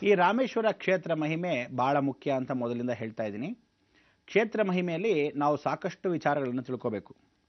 ಈ ರಾಮೇಶ್ವರ ಕ್ಷೇತ್ರ ಮಹಿಮೆ ಬಹಳ ಮುಖ್ಯ ಅಂತ ಮೊದಲಿಂದ ಹೇಳ್ತಾ ಇದ್ದೀನಿ ಕ್ಷೇತ್ರ ಮಹಿಮೆಯಲ್ಲಿ ನಾವು ಸಾಕಷ್ಟು ವಿಚಾರಗಳನ್ನು ತಿಳ್ಕೋಬೇಕು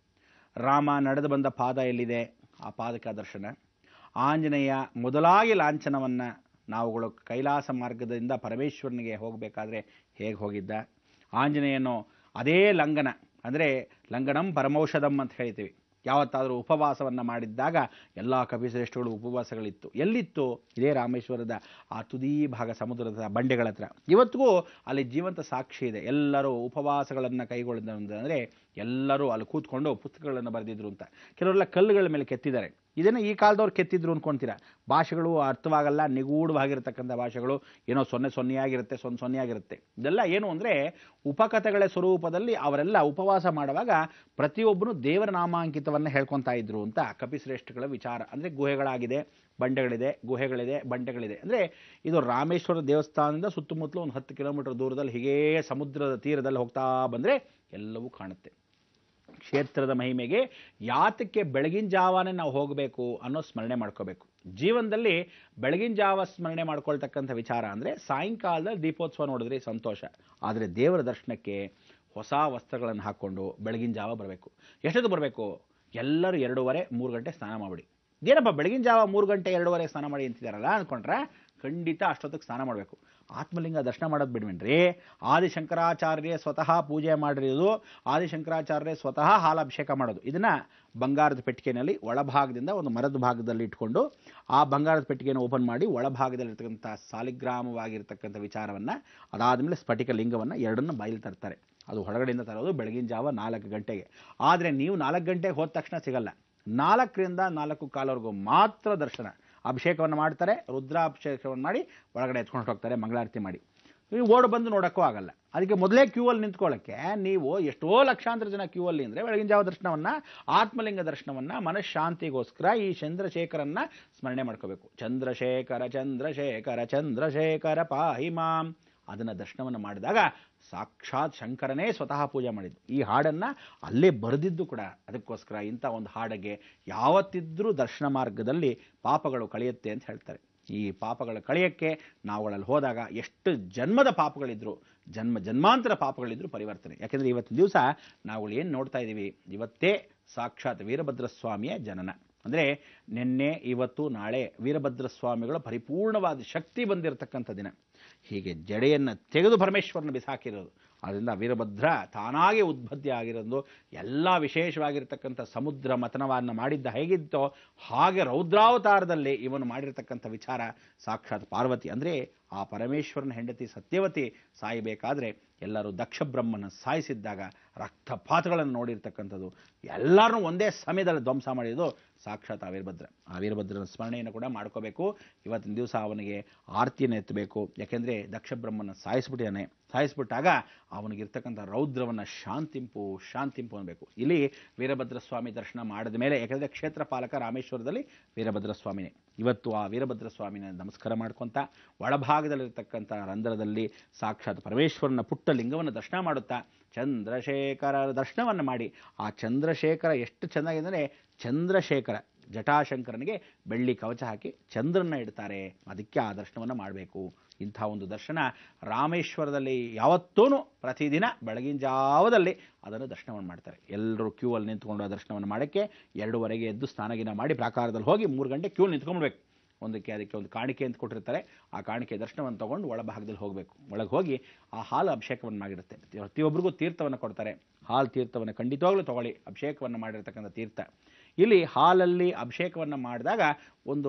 ರಾಮ ನಡೆದು ಬಂದ ಪಾದ ಎಲ್ಲಿದೆ ಆ ಪಾದಕ ದರ್ಶನ ಆಂಜನೇಯ ಮೊದಲಾಗಿ ಲಾಂಛನವನ್ನು ನಾವುಗಳು ಕೈಲಾಸ ಮಾರ್ಗದಿಂದ ಪರಮೇಶ್ವರನಿಗೆ ಹೋಗಬೇಕಾದ್ರೆ ಹೇಗೆ ಹೋಗಿದ್ದ ಆಂಜನೇಯನು ಅದೇ ಲಂಘನ ಅಂದರೆ ಲಂಘನಂ ಪರಮೌಷಧಂ ಅಂತ ಹೇಳ್ತೀವಿ ಯಾವತ್ತಾದರೂ ಉಪವಾಸವನ್ನು ಮಾಡಿದ್ದಾಗ ಎಲ್ಲ ಕಪಿಶ್ರೇಷ್ಠಗಳು ಉಪವಾಸಗಳಿತ್ತು ಎಲ್ಲಿತ್ತು ಇದೇ ರಾಮೇಶ್ವರದ ಆ ತುದಿ ಭಾಗ ಸಮುದ್ರದ ಬಂಡೆಗಳ ಹತ್ರ ಇವತ್ತಿಗೂ ಅಲ್ಲಿ ಜೀವಂತ ಸಾಕ್ಷಿ ಇದೆ ಎಲ್ಲರೂ ಉಪವಾಸಗಳನ್ನು ಕೈಗೊಳ್ಳಿದ ಅಂದರೆ ಎಲ್ಲರೂ ಅಲ್ಲಿ ಕೂತ್ಕೊಂಡು ಪುಸ್ತಕಗಳನ್ನು ಬರೆದಿದ್ರು ಅಂತ ಕೆಲವರೆಲ್ಲ ಕಲ್ಲುಗಳ ಮೇಲೆ ಕೆತ್ತಿದ್ದಾರೆ ಇದನ್ನು ಈ ಕಾಲದವ್ರು ಕೆತ್ತಿದ್ರು ಅನ್ಕೊಂತೀರಾ ಭಾಷೆಗಳು ಅರ್ಥವಾಗಲ್ಲ ನಿಗೂಢವಾಗಿರ್ತಕ್ಕಂಥ ಭಾಷೆಗಳು ಏನೋ ಸೊನ್ನೆ ಸೊನ್ನೆಯಾಗಿರುತ್ತೆ ಸೊನ್ನೆ ಸೊನ್ನೆಯಾಗಿರುತ್ತೆ ಇದೆಲ್ಲ ಏನು ಅಂದರೆ ಉಪಕಥೆಗಳ ಸ್ವರೂಪದಲ್ಲಿ ಅವರೆಲ್ಲ ಉಪವಾಸ ಮಾಡುವಾಗ ಪ್ರತಿಯೊಬ್ಬನು ದೇವರ ನಾಮಾಂಕಿತವನ್ನು ಹೇಳ್ಕೊತಾ ಇದ್ರು ಅಂತ ಕಪಿಶ್ರೇಷ್ಠಗಳ ವಿಚಾರ ಅಂದರೆ ಗುಹೆಗಳಾಗಿದೆ ಬಂಡೆಗಳಿದೆ ಗುಹೆಗಳಿದೆ ಬಂಡೆಗಳಿದೆ ಅಂದರೆ ಇದು ರಾಮೇಶ್ವರ ದೇವಸ್ಥಾನದಿಂದ ಸುತ್ತಮುತ್ತಲು ಒಂದು ಹತ್ತು ಕಿಲೋಮೀಟರ್ ದೂರದಲ್ಲಿ ಹೀಗೇ ಸಮುದ್ರದ ತೀರದಲ್ಲಿ ಹೋಗ್ತಾ ಬಂದರೆ ಎಲ್ಲವೂ ಕಾಣುತ್ತೆ ಕ್ಷೇತ್ರದ ಮಹಿಮೆಗೆ ಯಾತಕ್ಕೆ ಬೆಳಗಿನ ಜಾವನೇ ನಾವು ಹೋಗಬೇಕು ಅನ್ನೋ ಸ್ಮರಣೆ ಮಾಡ್ಕೋಬೇಕು ಜೀವನದಲ್ಲಿ ಬೆಳಗಿನ ಜಾವ ಸ್ಮರಣೆ ಮಾಡ್ಕೊಳ್ತಕ್ಕಂಥ ವಿಚಾರ ಅಂದರೆ ಸಾಯಂಕಾಲದಲ್ಲಿ ದೀಪೋತ್ಸವ ನೋಡಿದ್ರಿ ಸಂತೋಷ ಆದರೆ ದೇವರ ದರ್ಶನಕ್ಕೆ ಹೊಸ ವಸ್ತ್ರಗಳನ್ನು ಹಾಕ್ಕೊಂಡು ಬೆಳಗಿನ ಜಾವ ಬರಬೇಕು ಎಷ್ಟೊತ್ತು ಬರಬೇಕು ಎಲ್ಲರೂ ಎರಡೂವರೆ ಮೂರು ಗಂಟೆ ಸ್ನಾನ ಮಾಡಿಬಿಡಿ ಏನಪ್ಪ ಬೆಳಗಿನ ಜಾವ ಮೂರು ಗಂಟೆ ಎರಡೂವರೆ ಸ್ನಾನ ಮಾಡಿ ಅಂತಿದ್ದಾರಲ್ಲ ಅಂದ್ಕೊಂಡ್ರೆ ಖಂಡಿತ ಅಷ್ಟೊತ್ತಿಗೆ ಸ್ನಾನ ಮಾಡಬೇಕು ಆತ್ಮಲಿಂಗ ದರ್ಶನ ಮಾಡೋದು ಬಿಡ್ಬೇಡ್ರಿ ಆದಿಶಂಕರಾಚಾರ್ಯ ಸ್ವತಃ ಪೂಜೆ ಮಾಡಿರೋದು ಆದಿಶಂಕರಾಚಾರ್ಯ ಸ್ವತಃ ಹಾಲಾಭಿಷೇಕ ಮಾಡೋದು ಇದನ್ನು ಬಂಗಾರದ ಪೆಟ್ಟಿಗೆನಲ್ಲಿ ಒಳಭಾಗದಿಂದ ಒಂದು ಮರದ ಭಾಗದಲ್ಲಿ ಇಟ್ಕೊಂಡು ಆ ಬಂಗಾರದ ಪೆಟ್ಟಿಗೆಯನ್ನು ಓಪನ್ ಮಾಡಿ ಒಳಭಾಗದಲ್ಲಿರ್ತಕ್ಕಂಥ ಸಾಲಿಗ್ರಾಮವಾಗಿರ್ತಕ್ಕಂಥ ವಿಚಾರವನ್ನು ಅದಾದಮೇಲೆ ಸ್ಫಟಿಕ ಲಿಂಗವನ್ನು ಎರಡನ್ನು ಬಾಯಲ್ಲಿ ತರ್ತಾರೆ ಅದು ಹೊರಗಡೆಯಿಂದ ತರೋದು ಬೆಳಗಿನ ಜಾವ ನಾಲ್ಕು ಗಂಟೆಗೆ ಆದರೆ ನೀವು ನಾಲ್ಕು ಗಂಟೆಗೆ ಹೋದ ತಕ್ಷಣ ಸಿಗಲ್ಲ ನಾಲ್ಕರಿಂದ ನಾಲ್ಕು ಕಾಲವರೆಗೂ ಮಾತ್ರ ದರ್ಶನ ಅಭಿಷೇಕವನ್ನು ಮಾಡ್ತಾರೆ ರುದ್ರಾಭಿಷೇಕವನ್ನು ಮಾಡಿ ಒಳಗಡೆ ಎತ್ಕೊಂಡು ಹೋಗ್ತಾರೆ ಮಂಗಳಾರತಿ ಮಾಡಿ ನೀವು ಓಡ್ ಬಂದು ನೋಡೋಕ್ಕೂ ಆಗಲ್ಲ ಅದಕ್ಕೆ ಮೊದಲೇ ಕ್ಯೂ ಅಲ್ಲಿ ನಿಂತ್ಕೊಳ್ಳೋಕ್ಕೆ ನೀವು ಎಷ್ಟೋ ಲಕ್ಷಾಂತರ ಜನ ಕ್ಯೂ ಅಲ್ಲಿ ಅಂದರೆ ಬೆಳಗಿನ ಜಾವ ದರ್ಶನವನ್ನು ಆತ್ಮಲಿಂಗ ದರ್ಶನವನ್ನು ಮನಃಶಾಂತಿಗೋಸ್ಕರ ಈ ಚಂದ್ರಶೇಖರನ್ನ ಸ್ಮರಣೆ ಮಾಡ್ಕೋಬೇಕು ಚಂದ್ರಶೇಖರ ಚಂದ್ರಶೇಖರ ಚಂದ್ರಶೇಖರ ಪಾಹಿ ಮಾಂ ಅದನ್ನು ದರ್ಶನವನ್ನು ಮಾಡಿದಾಗ ಸಾಕ್ಷಾತ್ ಶಂಕರನೇ ಸ್ವತಃ ಪೂಜೆ ಮಾಡಿದ್ದು ಈ ಹಾಡನ್ನು ಅಲ್ಲೇ ಬರೆದಿದ್ದು ಕೂಡ ಅದಕ್ಕೋಸ್ಕರ ಇಂಥ ಒಂದು ಹಾಡಿಗೆ ಯಾವತ್ತಿದ್ರೂ ದರ್ಶನ ಮಾರ್ಗದಲ್ಲಿ ಪಾಪಗಳು ಕಳೆಯುತ್ತೆ ಅಂತ ಹೇಳ್ತಾರೆ ಈ ಪಾಪಗಳ ಕಳೆಯಕ್ಕೆ ನಾವುಗಳಲ್ಲಿ ಹೋದಾಗ ಎಷ್ಟು ಜನ್ಮದ ಪಾಪಗಳಿದ್ರು ಜನ್ಮ ಜನ್ಮಾಂತರ ಪಾಪಗಳಿದ್ರು ಪರಿವರ್ತನೆ ಯಾಕೆಂದರೆ ಇವತ್ತಿನ ದಿವಸ ನಾವುಗಳು ಏನು ನೋಡ್ತಾ ಇದ್ದೀವಿ ಇವತ್ತೇ ಸಾಕ್ಷಾತ್ ವೀರಭದ್ರ ಸ್ವಾಮಿಯ ಜನನ ಅಂದರೆ ನಿನ್ನೆ ಇವತ್ತು ನಾಳೆ ವೀರಭದ್ರ ಸ್ವಾಮಿಗಳ ಪರಿಪೂರ್ಣವಾದ ಶಕ್ತಿ ಬಂದಿರತಕ್ಕಂಥ ದಿನ ಹೀಗೆ ಜಡೆಯನ್ನು ತೆಗೆದು ಪರಮೇಶ್ವರನ ಬಿಸಾಕಿರೋದು ಅದರಿಂದ ವೀರಭದ್ರ ತಾನಾಗೆ ಉದ್ಬತ್ತಿ ಆಗಿರೋದು ಎಲ್ಲ ವಿಶೇಷವಾಗಿರ್ತಕ್ಕಂಥ ಸಮುದ್ರ ಮತನವನ್ನು ಮಾಡಿದ್ದ ಹೇಗಿತ್ತೋ ಹಾಗೆ ರೌದ್ರಾವತಾರದಲ್ಲಿ ಇವನು ಮಾಡಿರ್ತಕ್ಕಂಥ ವಿಚಾರ ಸಾಕ್ಷಾತ್ ಪಾರ್ವತಿ ಅಂದರೆ ಆ ಪರಮೇಶ್ವರನ ಹೆಂಡತಿ ಸತ್ಯವತಿ ಸಾಯಬೇಕಾದ್ರೆ ಎಲ್ಲರೂ ದಕ್ಷ ಬ್ರಹ್ಮನ ಸಾಯಿಸಿದ್ದಾಗ ರಕ್ತಪಾತಗಳನ್ನು ನೋಡಿರ್ತಕ್ಕಂಥದ್ದು ಎಲ್ಲರನ್ನೂ ಒಂದೇ ಸಮಯದಲ್ಲಿ ಧ್ವಂಸ ಮಾಡಿದ್ದು ಸಾಕ್ಷಾತ್ ಆ ವೀರಭದ್ರ ಆ ವೀರಭದ್ರನ ಸ್ಮರಣೆಯನ್ನು ಕೂಡ ಮಾಡ್ಕೋಬೇಕು ಇವತ್ತಿನ ದಿವಸ ಅವನಿಗೆ ಆರತಿಯನ್ನು ಎತ್ತಬೇಕು ಯಾಕೆಂದರೆ ದಕ್ಷ ಬ್ರಹ್ಮನ ಸಾಯಿಸ್ಬಿಟ್ಟಿದ್ದಾನೆ ಸಾಯಿಸ್ಬಿಟ್ಟಾಗ ಅವನಿಗಿರ್ತಕ್ಕಂಥ ರೌದ್ರವನ್ನು ಶಾಂತಿಂಪು ಶಾಂತಿಂಪು ಅನ್ಬೇಕು ಇಲ್ಲಿ ವೀರಭದ್ರ ಸ್ವಾಮಿ ದರ್ಶನ ಮಾಡಿದ ಮೇಲೆ ಯಾಕೆಂದರೆ ಕ್ಷೇತ್ರ ಪಾಲಕ ರಾಮೇಶ್ವರದಲ್ಲಿ ವೀರಭದ್ರ ಸ್ವಾಮಿನೇ ಇವತ್ತು ಆ ವೀರಭದ್ರ ಸ್ವಾಮಿನ ನಮಸ್ಕಾರ ಮಾಡ್ಕೊತ ಒಳಭಾಗದಲ್ಲಿರ್ತಕ್ಕಂಥ ರಂಧ್ರದಲ್ಲಿ ಸಾಕ್ಷಾತ್ ಪರಮೇಶ್ವರನ ಪುಟ್ಟ ಲಿಂಗವನ್ನು ದರ್ಶನ ಮಾಡುತ್ತಾ ಚಂದ್ರಶೇಖರ ದರ್ಶನವನ್ನು ಮಾಡಿ ಆ ಚಂದ್ರಶೇಖರ ಎಷ್ಟು ಚೆನ್ನಾಗಿದೆ ಅಂದರೆ ಚಂದ್ರಶೇಖರ ಜಟಾಶಂಕರನಿಗೆ ಬೆಳ್ಳಿ ಕವಚ ಹಾಕಿ ಚಂದ್ರನ ಇಡ್ತಾರೆ ಅದಕ್ಕೆ ಆ ದರ್ಶನವನ್ನು ಮಾಡಬೇಕು ಇಂಥ ಒಂದು ದರ್ಶನ ರಾಮೇಶ್ವರದಲ್ಲಿ ಯಾವತ್ತೂ ಪ್ರತಿದಿನ ಬೆಳಗಿನ ಜಾವದಲ್ಲಿ ಅದನ್ನು ದರ್ಶನವನ್ನು ಮಾಡ್ತಾರೆ ಎಲ್ಲರೂ ಕ್ಯೂ ಅಲ್ಲಿ ನಿಂತ್ಕೊಂಡು ಆ ದರ್ಶನವನ್ನು ಮಾಡೋಕ್ಕೆ ಎರಡೂವರೆಗೆ ಎದ್ದು ಸ್ನಾನಗಿನ ಮಾಡಿ ಪ್ರಾಕಾರದಲ್ಲಿ ಹೋಗಿ ಮೂರು ಗಂಟೆ ಕ್ಯೂ ನಿಂತ್ಕೊಂಡ್ಬೇಕು ಒಂದಕ್ಕೆ ಅದಕ್ಕೆ ಒಂದು ಕಾಣಿಕೆ ಅಂತ ಕೊಟ್ಟಿರ್ತಾರೆ ಆ ಕಾಣಿಕೆ ದರ್ಶನವನ್ನು ತಗೊಂಡು ಒಳಭಾಗದಲ್ಲಿ ಹೋಗಬೇಕು ಒಳಗೆ ಹೋಗಿ ಆ ಹಾಲು ಅಭಿಷೇಕವನ್ನು ಮಾಡಿರುತ್ತೆ ಪ್ರತಿಯೊಬ್ಬರಿಗೂ ತೀರ್ಥವನ್ನು ಕೊಡ್ತಾರೆ ಹಾಲು ತೀರ್ಥವನ್ನು ಖಂಡಿತವಾಗ್ಲೂ ತಗೊಳ್ಳಿ ಅಭಿಷೇಕವನ್ನು ಮಾಡಿರ್ತಕ್ಕಂಥ ತೀರ್ಥ ಇಲ್ಲಿ ಹಾಲಲ್ಲಿ ಅಭಿಷೇಕವನ್ನು ಮಾಡಿದಾಗ ಒಂದು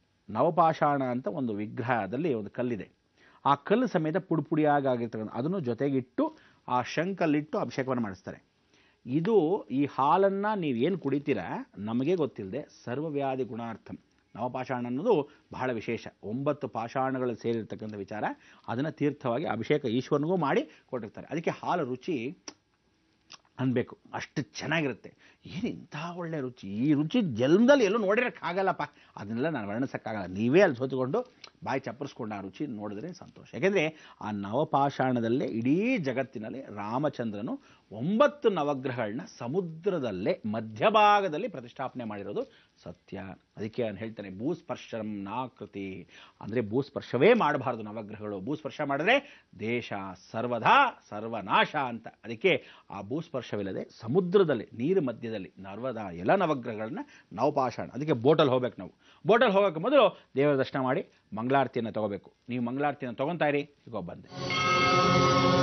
ನವಪಾಷಾಣ ಅಂತ ಒಂದು ವಿಗ್ರಹದಲ್ಲಿ ಒಂದು ಕಲ್ಲಿದೆ ಆ ಕಲ್ಲು ಸಮೇತ ಪುಡಿ ಪುಡಿಯಾಗಿ ಆಗಿರ್ತಕ್ಕಂಥ ಅದನ್ನು ಜೊತೆಗಿಟ್ಟು ಆ ಶಂಕಲ್ಲಿಟ್ಟು ಅಭಿಷೇಕವನ್ನು ಮಾಡಿಸ್ತಾರೆ ಇದು ಈ ಹಾಲನ್ನು ನೀವು ಏನು ಕುಡಿತೀರಾ ನಮಗೆ ಗೊತ್ತಿಲ್ಲದೆ ಸರ್ವವ್ಯಾಧಿ ಗುಣಾರ್ಥಂ ನವಪಾಷಾಣ ಅನ್ನೋದು ಬಹಳ ವಿಶೇಷ ಒಂಬತ್ತು ಪಾಷಾಣಗಳು ಸೇರಿರ್ತಕ್ಕಂಥ ವಿಚಾರ ಅದನ್ನು ತೀರ್ಥವಾಗಿ ಅಭಿಷೇಕ ಈಶ್ವರನಿಗೂ ಮಾಡಿ ಕೊಟ್ಟಿರ್ತಾರೆ ಅದಕ್ಕೆ ಹಾಲು ರುಚಿ ಅನ್ಬೇಕು ಅಷ್ಟು ಚೆನ್ನಾಗಿರುತ್ತೆ ಏನು ಇಂಥ ಒಳ್ಳೆ ರುಚಿ ಈ ರುಚಿ ಜನ್ಮದಲ್ಲಿ ಎಲ್ಲೂ ನೋಡಿರೋಕ್ಕಾಗಲ್ಲಪ್ಪ ಅದನ್ನೆಲ್ಲ ನಾನು ವರ್ಣಿಸೋಕ್ಕಾಗಲ್ಲ ನೀವೇ ಅಲ್ಲಿ ಸೋತುಕೊಂಡು ಬಾಯಿ ಚಪ್ಪರಿಸ್ಕೊಂಡು ಆ ರುಚಿ ನೋಡಿದ್ರೆ ಸಂತೋಷ ಯಾಕೆಂದರೆ ಆ ನವಪಾಷಾಣದಲ್ಲೇ ಇಡೀ ಜಗತ್ತಿನಲ್ಲಿ ರಾಮಚಂದ್ರನು ಒಂಬತ್ತು ನವಗ್ರಹಗಳನ್ನ ಸಮುದ್ರದಲ್ಲೇ ಮಧ್ಯಭಾಗದಲ್ಲಿ ಪ್ರತಿಷ್ಠಾಪನೆ ಮಾಡಿರೋದು ಸತ್ಯ ಅದಕ್ಕೆ ನಾನು ಹೇಳ್ತೇನೆ ಭೂಸ್ಪರ್ಶಂ ನಾಕೃತಿ ಅಂದರೆ ಭೂಸ್ಪರ್ಶವೇ ಮಾಡಬಾರ್ದು ನವಗ್ರಹಗಳು ಭೂಸ್ಪರ್ಶ ಮಾಡಿದ್ರೆ ದೇಶ ಸರ್ವದಾ ಸರ್ವನಾಶ ಅಂತ ಅದಕ್ಕೆ ಆ ಭೂಸ್ಪರ್ಶವಿಲ್ಲದೆ ಸಮುದ್ರದಲ್ಲಿ ನೀರು ಮಧ್ಯದಲ್ಲಿ ನರ್ವದ ಎಲ್ಲ ನವಗ್ರಹಗಳನ್ನ ನಾವು ಪಾಷಾಣ ಅದಕ್ಕೆ ಬೋಟಲ್ಲಿ ಹೋಗ್ಬೇಕು ನಾವು ಬೋಟಲ್ಲಿ ಹೋಗೋಕ್ಕೆ ಮೊದಲು ದೇವರ ದರ್ಶನ ಮಾಡಿ ಮಂಗಳಾರತಿಯನ್ನು ತಗೋಬೇಕು ನೀವು ಮಂಗಳಾರತಿಯನ್ನು ತಗೊತಾ ಇರಿ ಈಗ ಬಂದೆ